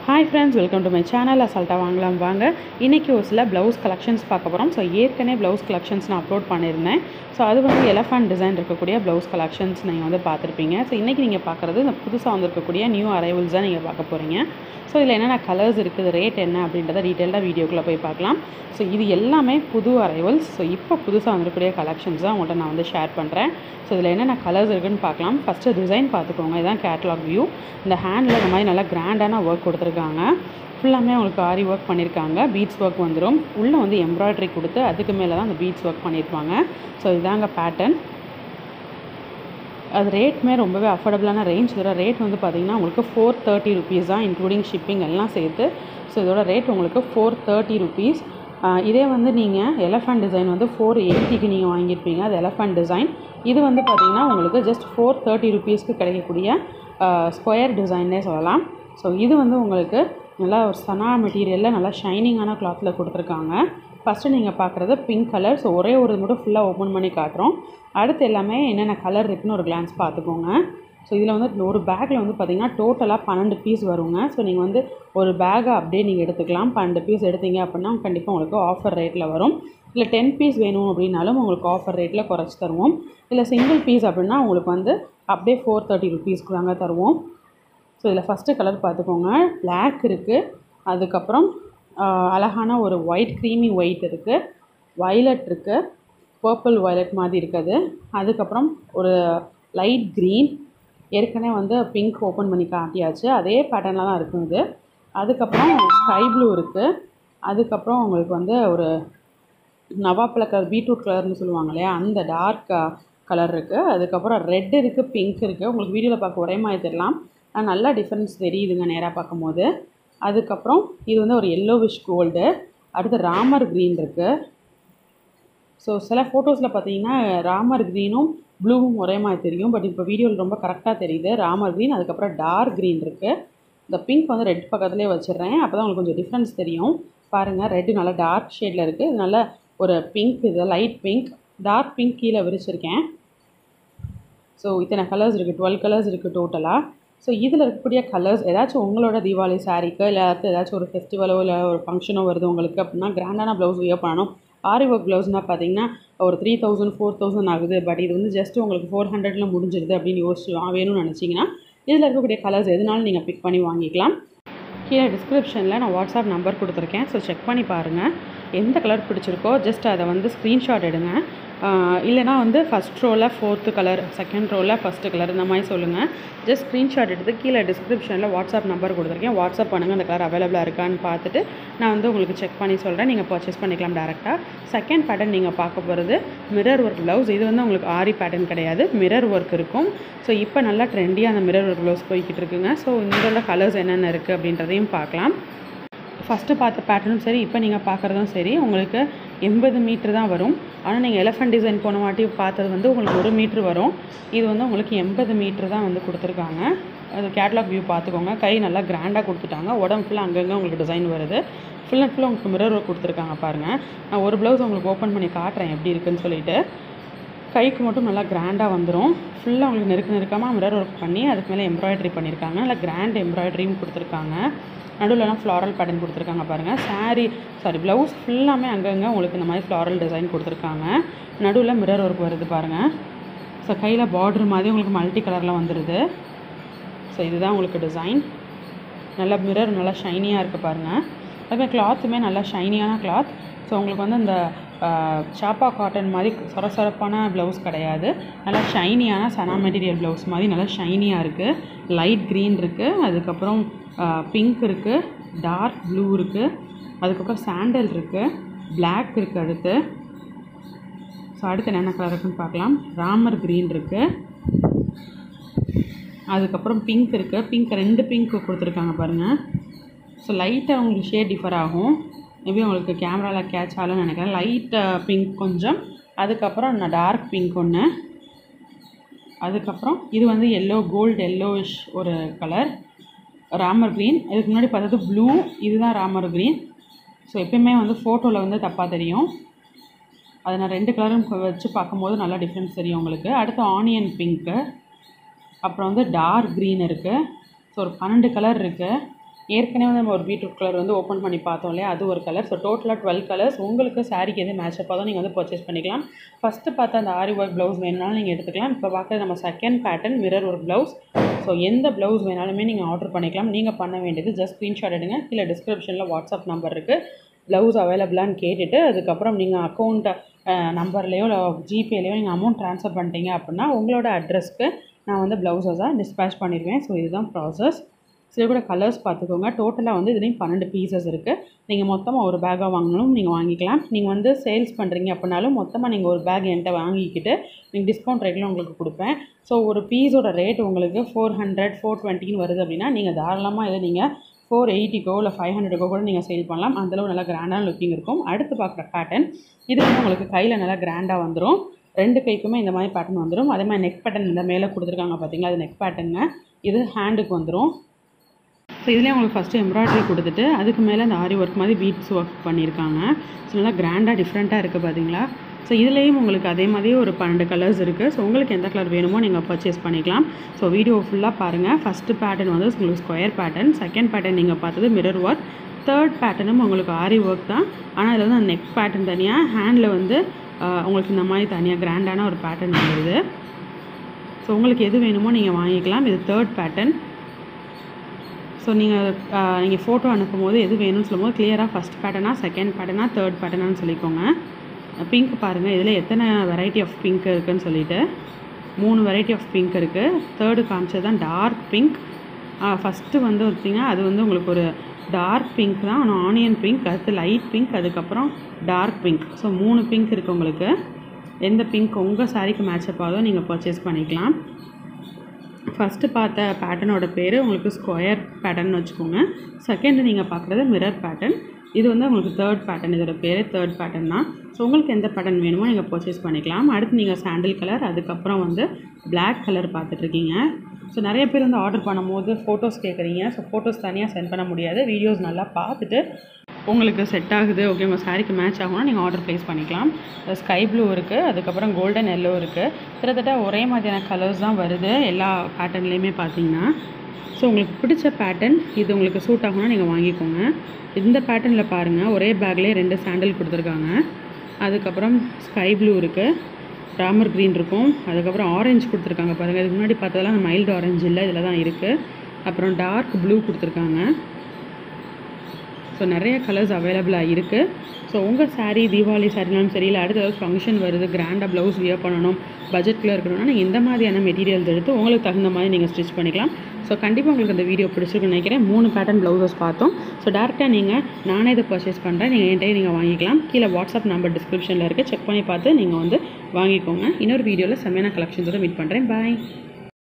hi friends welcome to my channel அசால்ட்டாக வாங்கலாம் வாங்க இன்றைக்கி ஒரு சில ப்ளவுஸ் கலெக்ஷன்ஸ் பார்க்க போகிறோம் ஸோ ஏற்கனவே ப்ளவுஸ் கலெக்ஷன்ஸ் நான் அப்லோட் பண்ணியிருந்தேன் ஸோ அது வந்து எலஃபண்ட் டிசைன் இருக்கக்கூடிய ப்ளவுஸ் கலெக்ஷன்ஸ் நீங்கள் வந்து பார்த்துருப்பீங்க ஸோ இன்றைக்கி நீங்கள் பார்க்குறது இந்த புதுசாக வந்திருக்கக்கூடிய நியூ அரைவல்ஸ் தான் நீங்கள் பார்க்க போகிறீங்க ஸோ இதில் என்னென்ன கலர்ஸ் இருக்குது ரேட் என்ன அப்படின்றத டீட்டெயிலாக வீடியோக்குள்ளே போய் பார்க்கலாம் ஸோ இது எல்லாமே புது அரைவல்ஸ் ஸோ இப்போ புதுசாக வந்திருக்கக்கூடிய கலெக்ஷன்ஸ் தான் உங்கள்கிட்ட நான் வந்து ஷேர் பண்ணுறேன் ஸோ இதில் என்னென்ன கலர்ஸ் இருக்குன்னு பார்க்கலாம் ஃபஸ்ட்டு டிசைன் பார்த்துக்கோங்க இதுதான் கேட்லாக் வியூ இந்த ஹேண்டில் இந்த மாதிரி நல்லா கிராண்டான ஒர்க் கொடுத்துருக்காங்க ஃபுல்லாமே உங்களுக்கு ஆரி ஒர்க் பண்ணியிருக்காங்க பீட்ஸ் ஒர்க் வந்துடும் உள்ளே வந்து எம்ப்ராய்டரி கொடுத்து அதுக்கு மேலே தான் அந்த பீட்ஸ் ஒர்க் பண்ணியிருப்பாங்க ஸோ இதாங்க பேட்டர்ன் அது ரேட்டுமே ரொம்பவே அஃபோர்டபுளான ரேஞ்ச் இதோட ரேட் வந்து பார்த்திங்கன்னா உங்களுக்கு ஃபோர் தேர்ட்டி ருபீஸ் தான் இன்க்ளூடிங் ஷிப்பிங் எல்லாம் சேர்த்து ஸோ இதோட ரேட் உங்களுக்கு ஃபோர் தேர்ட்டி ருபீஸ் இதே வந்து நீங்கள் எலஃபண்ட் டிசைன் வந்து ஃபோர் எயிட்டிக்கு நீங்கள் வாங்கியிருப்பீங்க அது எலஃபண்ட் டிசைன் இது வந்து பார்த்திங்கன்னா உங்களுக்கு ஜஸ்ட் ஃபோர் தேர்ட்டி ருபீஸ்க்கு கிடைக்கக்கூடிய ஸ்கொயர் டிசைன்னே சொல்லலாம் ஸோ இது வந்து உங்களுக்கு நல்லா ஒரு சனா மெட்டீரியலில் நல்லா ஷைனிங்கான கிளாத்தில் கொடுத்துருக்காங்க ஃபஸ்ட்டு நீங்கள் பார்க்குறது பிங்க் கலர் ஸோ ஒரே ஒரு இது மட்டும் ஃபுல்லாக ஓப்பன் பண்ணி காட்டுறோம் அடுத்து எல்லாமே என்னென்ன கலர் இருக்குன்னு ஒரு கிளான்ஸ் பார்த்துக்கோங்க ஸோ இதில் வந்து ஒரு பேக்கில் வந்து பார்த்திங்கன்னா டோட்டலாக பன்னெண்டு பீஸ் வருங்க ஸோ நீங்கள் வந்து ஒரு பேக்கை அப்படியே நீங்கள் எடுத்துக்கலாம் பன்னெண்டு பீஸ் எடுத்தீங்க அப்படின்னா கண்டிப்பாக உங்களுக்கு ஆஃபர் ரேட்டில் வரும் இல்லை டென் பீஸ் வேணும் அப்படின்னாலும் உங்களுக்கு ஆஃபர் ரேட்டில் குறைச்சி தருவோம் இல்லை சிங்கிள் பீஸ் அப்படின்னா உங்களுக்கு வந்து அப்படியே ஃபோர் தேர்ட்டி ருபீஸ்க்கு தாங்க தருவோம் ஸோ இதில் ஃபஸ்ட்டு கலர் பார்த்துக்கோங்க பிளாக் இருக்குது அதுக்கப்புறம் அழகான ஒரு ஒயிட் க்ரீமி ஒயிட் இருக்குது வைலட் இருக்குது பர்பிள் வயலட் மாதிரி இருக்குது அதுக்கப்புறம் ஒரு லைட் க்ரீன் ஏற்கனவே வந்து பிங்க் ஓப்பன் பண்ணி காட்டியாச்சு அதே பேட்டர்னில் தான் இருக்கும் இது அதுக்கப்புறம் ஸ்கை ப்ளூ இருக்குது அதுக்கப்புறம் உங்களுக்கு வந்து ஒரு நவாப்பழ கலர் பீட்ரூட் கலர்னு சொல்லுவாங்க இல்லையா அந்த டார்க் கலர் இருக்குது அதுக்கப்புறம் ரெட் இருக்குது பிங்க் இருக்குது உங்களுக்கு வீடியோவில் பார்க்க ஒரே மாதிரி தெரியலாம் ஆனால் நல்லா டிஃப்ரென்ஸ் தெரியுதுங்க நேராக பார்க்கும்போது அதுக்கப்புறம் இது வந்து ஒரு எல்லோவிஷ் கோல்டு அடுத்து ராமர் க்ரீன் இருக்குது ஸோ சில ஃபோட்டோஸில் பார்த்தீங்கன்னா ராமர் க்ரீனும் ப்ளூவும் ஒரே மாதிரி தெரியும் பட் இப்போ வீடியோவில் ரொம்ப கரெக்டாக தெரியுது ராமர் க்ரீன் அதுக்கப்புறம் டார்க் க்ரீன் இருக்குது இந்த பிங்க் வந்து ரெட் பக்கத்துலேயே வச்சிடுறேன் அப்போ தான் உங்களுக்கு கொஞ்சம் டிஃப்ரென்ஸ் தெரியும் பாருங்கள் ரெட்டு நல்லா டார்க் ஷேடில் இருக்குது இது நல்ல ஒரு பிங்க் இது லைட் பிங்க் டார்க் பிங்க் கீழே விரிச்சிருக்கேன் ஸோ இத்தனை கலர்ஸ் இருக்குது டுவெல் கலர்ஸ் இருக்குது டோட்டலாக ஸோ இதில் இருக்கக்கூடிய கலர்ஸ் ஏதாச்சும் உங்களோட தீபாவளி சாரீக்கு இல்லை ஏதாச்சும் ஒரு ஃபெஸ்டிவலோ இல்லை ஒரு ஃபங்க்ஷனோ வருது உங்களுக்கு அப்படின்னா கிராண்டான ப்ளவுஸ் வியர் பண்ணணும் ஆரி ஒர்க் ப்ளவுஸ்னால் பார்த்தீங்கன்னா ஒரு த்ரீ தௌசண்ட் ஃபோர் தௌசண்ட் ஆகுது பட் இது வந்து ஜஸ்ட் உங்களுக்கு ஃபோர் ஹண்ட்ரடில் முடிஞ்சிருது அப்படின்னு யோசிச்சு வேணும்னு நினச்சிங்கன்னா இதில் இருக்கக்கூடிய கலர்ஸ் எதுனாலும் நீங்கள் பிக் பண்ணி வாங்கிக்கலாம் கீழே டிஸ்கிரிப்ஷனில் நான் வாட்ஸ்அப் நம்பர் கொடுத்துருக்கேன் ஸோ செக் பண்ணி பாருங்கள் எந்த கலர் பிடிச்சிருக்கோ ஜஸ்ட் அதை வந்து ஸ்க்ரீன்ஷாட் எடுங்க இல்லைனா வந்து ஃபஸ்ட் ரோவில் ஃபோர்த்து கலர் செகண்ட் ரோவில் ஃபஸ்ட்டு கலர் இந்த மாதிரி சொல்லுங்கள் ஜஸ்ட் ஸ்க்ரீன்ஷாட் எடுத்து கீழே டிஸ்கிரிப்ஷனில் வாட்ஸ்அப் நம்பர் கொடுத்துருக்கேன் வாட்ஸ்அப் பண்ணுங்கள் அந்த கலர் அவைலபிளாக இருக்கான்னு பார்த்துட்டு நான் வந்து உங்களுக்கு செக் பண்ணி சொல்கிறேன் நீங்கள் பர்ச்சேஸ் பண்ணிக்கலாம் டேரெக்டாக செகண்ட் பேட்டர்ன் நீங்கள் பார்க்க போகிறது மிரர் ஒர்க் ப்ளவுஸ் இது வந்து உங்களுக்கு ஆரி பேட்டர்ன் கிடையாது மிரர் ஒர்க் இருக்கும் ஸோ இப்போ நல்லா ட்ரெண்டியாக அந்த மிரர் ஒர்க் ப்ளவுஸ் போய்கிட்டு இருக்குங்க ஸோ இதோட கலர்ஸ் என்னென்ன இருக்குது அப்படின்றதையும் பார்க்கலாம் ஃபஸ்ட்டு பார்த்த பேட்டர்னும் சரி இப்போ நீங்கள் பார்க்குறதும் சரி உங்களுக்கு எண்பது மீட்ரு தான் வரும் ஆனால் நீங்கள் எலஃபண்ட் டிசைன் போன வாட்டி பார்த்தது வந்து உங்களுக்கு ஒரு மீட்ரு வரும் இது வந்து உங்களுக்கு எண்பது மீட்ரு தான் வந்து கொடுத்துருக்காங்க அது கேட்லாக் வியூ பார்த்துக்கோங்க கை நல்லா கிராண்டாக கொடுத்துட்டாங்க உடம்பு ஃபுல்லாக அங்கங்கே உங்களுக்கு டிசைன் வருது ஃபுல் அண்ட் ஃபுல்லாக உங்களுக்கு மிரர் ஒர்க் கொடுத்துருக்காங்க பாருங்கள் நான் ஒரு ப்ளவுஸ் உங்களுக்கு ஓப்பன் பண்ணி காட்டுறேன் எப்படி இருக்குன்னு சொல்லிட்டு கைக்கு மட்டும் நல்லா கிராண்டாக வந்துடும் ஃபுல்லாக உங்களுக்கு நெருக்க நெருக்கமாக மிரர் ஒர்க் பண்ணி அதுக்கு மேலே எம்ப்ராய்டரி பண்ணியிருக்காங்க நல்லா கிராண்ட் எம்ப்ராய்டரியும் கொடுத்துருக்காங்க நடுவில்லாம் ஃப்ளாரல் பேட்டர்ன் கொடுத்துருக்காங்க பாருங்கள் சாரீ சாரி ப்ளவுஸ் ஃபுல்லாமே அங்கங்கே உங்களுக்கு இந்த மாதிரி ஃப்ளாரல் டிசைன் கொடுத்துருக்காங்க நடுவில் மிரர் ஒர்க் வருது பாருங்கள் ஸோ கையில் பார்டர் மாதிரி உங்களுக்கு மல்டி கலரில் வந்துடுது ஸோ இதுதான் உங்களுக்கு டிசைன் நல்லா மிரர் நல்லா ஷைனியாக இருக்குது பாருங்கள் அதுமாதிரி கிளாத்துமே நல்லா ஷைனியான கிளாத் ஸோ உங்களுக்கு வந்து இந்த சாப்பா காட்டன் மாதிரி சொரசொரப்பான ப்ளவுஸ் கிடையாது நல்லா ஷைனியான சனா மெட்டீரியல் ப்ளவுஸ் மாதிரி நல்லா ஷைனியாக இருக்குது லைட் க்ரீன் இருக்குது அதுக்கப்புறம் பிங்க் இருக்குது டார்க் ப்ளூ இருக்குது அதுக்கப்புறம் சாண்டல் இருக்குது பிளாக் இருக்குது அடுத்து ஸோ அடுத்து என்னென்ன கலர் இருக்குன்னு பார்க்கலாம் ராமர் க்ரீன் இருக்குது அதுக்கப்புறம் பிங்க் இருக்குது பிங்க் ரெண்டு பிங்க் கொடுத்துருக்காங்க பாருங்கள் ஸோ லைட்டாக உங்களுக்கு ஷேட் டிஃபர் ஆகும் மேபி உங்களுக்கு கேமராவில் கேட்ச் ஆகலன்னு நினைக்கிறேன் லைட் பிங்க் கொஞ்சம் அதுக்கப்புறம் நான் டார்க் பிங்க் ஒன்று அதுக்கப்புறம் இது வந்து எல்லோ கோல்டு எல்லோயிஷ் ஒரு கலர் ராமர் க்ரீன் இதுக்கு முன்னாடி பார்த்தது ப்ளூ இதுதான் ராமர் க்ரீன் ஸோ எப்பயுமே வந்து ஃபோட்டோவில் வந்து தப்பாக தெரியும் அதை நான் ரெண்டு கலரும் வச்சு பார்க்கும்போது நல்லா டிஃப்ரென்ஸ் தெரியும் உங்களுக்கு அடுத்து ஆனியன் பிங்க்கு அப்புறம் வந்து டார்க் க்ரீன் இருக்குது ஸோ ஒரு பன்னெண்டு கலர் இருக்குது ஏற்கனவே நம்ம ஒரு பீட்ரூட் கலர் வந்து ஓப்பன் பண்ணி பார்த்தோம் இல்லையா அது ஒரு கலர் ஸோ டோட்டலாக டுவெல் கலர்ஸ் உங்களுக்கு சாரிக்கு எது மேட்ச் அப்போ தான் நீங்கள் வந்து பர்ச்சேஸ் பண்ணிக்கலாம் ஃபஸ்ட்டு பார்த்த அந்த ஆரி ஒர்க் ப்ளவுஸ் வேணுனாலும் நீங்கள் எடுத்துக்கலாம் இப்போ பார்க்குறது நம்ம second pattern mirror work blouse so எந்த ப்ளவுஸ் வேணாலுமே நீங்கள் ஆர்டர் பண்ணிக்கலாம் நீங்கள் பண்ண வேண்டியது ஜஸ்ட் ஸ்க்ரீன்ஷாட் எடுங்க இல்லை டிஸ்கிரிப்ஷனில் வாட்ஸ்அப் நம்பர் இருக்குது ப்ளவுஸ் அவைலபிளான்னு கேட்டுட்டு அதுக்கப்புறம் நீங்கள் அக்கௌண்ட் நம்பர்லேயோ இல்லை ஜிபேலேயோ நீங்கள் அமௌண்ட் ட்ரான்ஸ்ஃபர் பண்ணிட்டீங்க அப்படின்னா உங்களோட அட்ரஸ்க்கு நான் வந்து ப்ளவுஸஸாக டிஸ்பேச் பண்ணிடுவேன் ஸோ இதுதான் ப்ராசஸ் சில கூட கலர்ஸ் பார்த்துக்கோங்க டோட்டலாக வந்து இதுலேயும் பன்னெண்டு பீசஸ் இருக்குது நீங்கள் மொத்தமாக ஒரு பேக்காக வாங்கினாலும் நீங்கள் வாங்கிக்கலாம் நீங்கள் வந்து சேல்ஸ் பண்ணுறீங்க அப்படின்னாலும் மொத்தமாக நீங்கள் ஒரு பேக் என்கிட்ட வாங்கிக்கிட்டு நீங்கள் டிஸ்கவுண்ட் ரேட்டில் உங்களுக்கு கொடுப்பேன் ஸோ ஒரு பீஸோட ரேட் உங்களுக்கு ஃபோர் ஹண்ட்ரட் ஃபோர் டுவெண்ட்டின்னு வருது அப்படின்னா நீங்கள் தாராளமாக இதை நீங்கள் ஃபோர் எயிட்டிக்கோ இல்லை ஃபைவ் ஹண்ட்ரடுக்கோ கூட நீங்கள் சேல் பண்ணலாம் அந்தளவு நல்லா கிராண்டான லுக்கிங் இருக்கும் அடுத்து பார்க்குற பேட்டர்ன் இது வந்து உங்களுக்கு கையில் நல்லா கிராண்டாக வந்துடும் ரெண்டு கைக்குமே இந்த மாதிரி பேட்டர்ன் வந்துடும் அதே மாதிரி நெக் பேட்டர்ன் இந்த மேலே கொடுத்துருக்காங்க பார்த்தீங்களா அது நெக் பேட்டர்னுங்க இது ஹேண்டுக்கு வந்துடும் ஸோ இதுலேயே உங்களுக்கு ஃபஸ்ட்டு எம்ப்ராய்டரி கொடுத்துட்டு அதுக்கு மேலே அந்த ஆரி ஒர்க் மாதிரி பீட்ஸ் ஒர்க் பண்ணியிருக்காங்க ஸோ நல்லா கிராண்டாக டிஃப்ரெண்ட்டாக இருக்குது பார்த்தீங்களா ஸோ இதுலேயும் உங்களுக்கு அதே மாதிரியே ஒரு பன்னெண்டு கலர்ஸ் இருக்குது ஸோ உங்களுக்கு எந்த கலர் வேணுமோ நீங்கள் பர்ச்சேஸ் பண்ணிக்கலாம் ஸோ வீடியோ ஃபுல்லாக பாருங்கள் ஃபஸ்ட்டு பேட்டர்ன் வந்து உங்களுக்கு ஸ்கொயர் பேட்டர்ன் செகண்ட் பேட்டர்ன் நீங்கள் பார்த்தது மிரர் ஒர்க் தேர்ட் பேட்டர்னும் உங்களுக்கு ஆரி ஒர்க் தான் ஆனால் இதில் வந்து நெக் பேட்டர்ன் தனியாக ஹேண்டில் வந்து உங்களுக்கு இந்த மாதிரி தனியாக கிராண்டான ஒரு பேட்டர்ன் வந்துடுது ஸோ உங்களுக்கு எது வேணுமோ நீங்கள் வாங்கிக்கலாம் இது தேர்ட் பேட்டர்ன் ஸோ நீங்கள் நீங்கள் ஃபோட்டோ அனுப்பும் போது எது வேணும்னு சொல்லும்போது கிளியராக ஃபஸ்ட் பேட்டர்னா செகண்ட் பேட்டர்னா தேர்ட் பேட்டர்னான்னு சொல்லிக்கோங்க பிங்க் பாருங்கள் இதில் எத்தனை வெரைட்டி ஆஃப் பிங்க் இருக்குதுன்னு சொல்லிட்டு மூணு வெரைட்டி ஆஃப் பிங்க் இருக்குது தேர்டு காமிச்சது தான் டார்க் பிங்க் ஃபஸ்ட்டு வந்து பார்த்திங்கன்னா அது வந்து உங்களுக்கு ஒரு டார்க் பிங்க் தான் ஆனால் ஆனியன் பிங்க் அடுத்து லைட் பிங்க் அதுக்கப்புறம் டார்க் பிங்க் ஸோ மூணு பிங்க் இருக்குது உங்களுக்கு எந்த பிங்க் உங்கள் சாரீக்கு மேட்சப் ஆகுதோ நீங்கள் பர்ச்சேஸ் பண்ணிக்கலாம் ஃபஸ்ட்டு பார்த்த பேட்டர்னோட பேர் உங்களுக்கு ஸ்கொயர் பேட்டர்ன் வச்சுக்கோங்க செகண்ட் நீங்கள் பார்க்குறது மிரர் பேட்டர்ன் இது வந்து உங்களுக்கு தேர்ட் பேட்டர்ன் இதோட பேர் தேர்ட் பேட்டர்ன் தான் ஸோ உங்களுக்கு எந்த பேட்டர்ன் வேணுமோ நீங்கள் பர்ச்சேஸ் பண்ணிக்கலாம் அடுத்து நீங்கள் சாண்டில் கலர் அதுக்கப்புறம் வந்து பிளாக் கலர் பார்த்துட்ருக்கீங்க ஸோ நிறைய பேர் வந்து ஆர்டர் பண்ணும்போது ஃபோட்டோஸ் கேட்குறீங்க ஸோ ஃபோட்டோஸ் தனியாக சென்ட் பண்ண முடியாது வீடியோஸ் நல்லா பார்த்துட்டு உங்களுக்கு செட் ஆகுது ஓகே உங்கள் சாரீக்கு மேட்ச் ஆகும்னா நீங்கள் ஆர்டர் ப்ளேஸ் பண்ணிக்கலாம் ஸ்கை ப்ளூ இருக்குது அதுக்கப்புறம் கோல்டன் எல்லோ இருக்குது கிட்டத்தட்ட ஒரே மாதிரியான கலர்ஸ் தான் வருது எல்லா பேட்டர்ன்லேயுமே பார்த்தீங்கன்னா ஸோ உங்களுக்கு பிடிச்ச பேட்டர்ன் இது உங்களுக்கு சூட் ஆகும்னா நீங்கள் வாங்கிக்கோங்க இந்த பேட்டர்னில் பாருங்கள் ஒரே பேக்லேயே ரெண்டு சாண்டில் கொடுத்துருக்காங்க அதுக்கப்புறம் ஸ்கை ப்ளூ இருக்குது ராமர் க்ரீன் இருக்கும் அதுக்கப்புறம் ஆரஞ்சு கொடுத்துருக்காங்க பாருங்கள் இதுக்கு முன்னாடி பார்த்ததெல்லாம் மைல்டு ஆரஞ்சு இல்லை இதில் தான் இருக்குது அப்புறம் டார்க் ப்ளூ கொடுத்துருக்காங்க ஸோ நிறைய கலர்ஸ் அவைலபிளாக இருக்குது ஸோ உங்கள் சாரீ தீபாவளி சாரினாலும் சரி இல்லை அடுத்த ஏதாவது ஃபங்க்ஷன் வருது கிராண்டாக ப்ளவுஸ் வியர் பண்ணணும் பட்ஜெட்டில் இருக்கணும்னா நீங்கள் இந்த மாதிரியான மெட்டீரியல்ஸ் எடுத்து உங்களுக்கு தகுந்த மாதிரி நீங்கள் ஸ்டிச் பண்ணிக்கலாம் ஸோ கண்டிப்பாக உங்களுக்கு அந்த வீடியோ பிடிச்சிருக்குன்னு நினைக்கிறேன் மூணு பேட்டர்ன் ப்ளவுசஸ் பார்த்தோம் ஸோ டேரெக்டாக நீங்கள் நானே இதை பர்ச்சேஸ் பண்ணுறேன் நீங்கள் என்கிட்ட நீங்கள் வாங்கிக்கலாம் கீழே வாட்ஸ்அப் நம்பர் டிஸ்கிரிப்ஷனில் இருக்குது செக் பண்ணி பார்த்து நீங்கள் வந்து வாங்கிக்கோங்க இன்னொரு வீடியோவில் செம்மையான கலெக்ஷன்ஸோட மீட் பண்ணுறேன் பாய்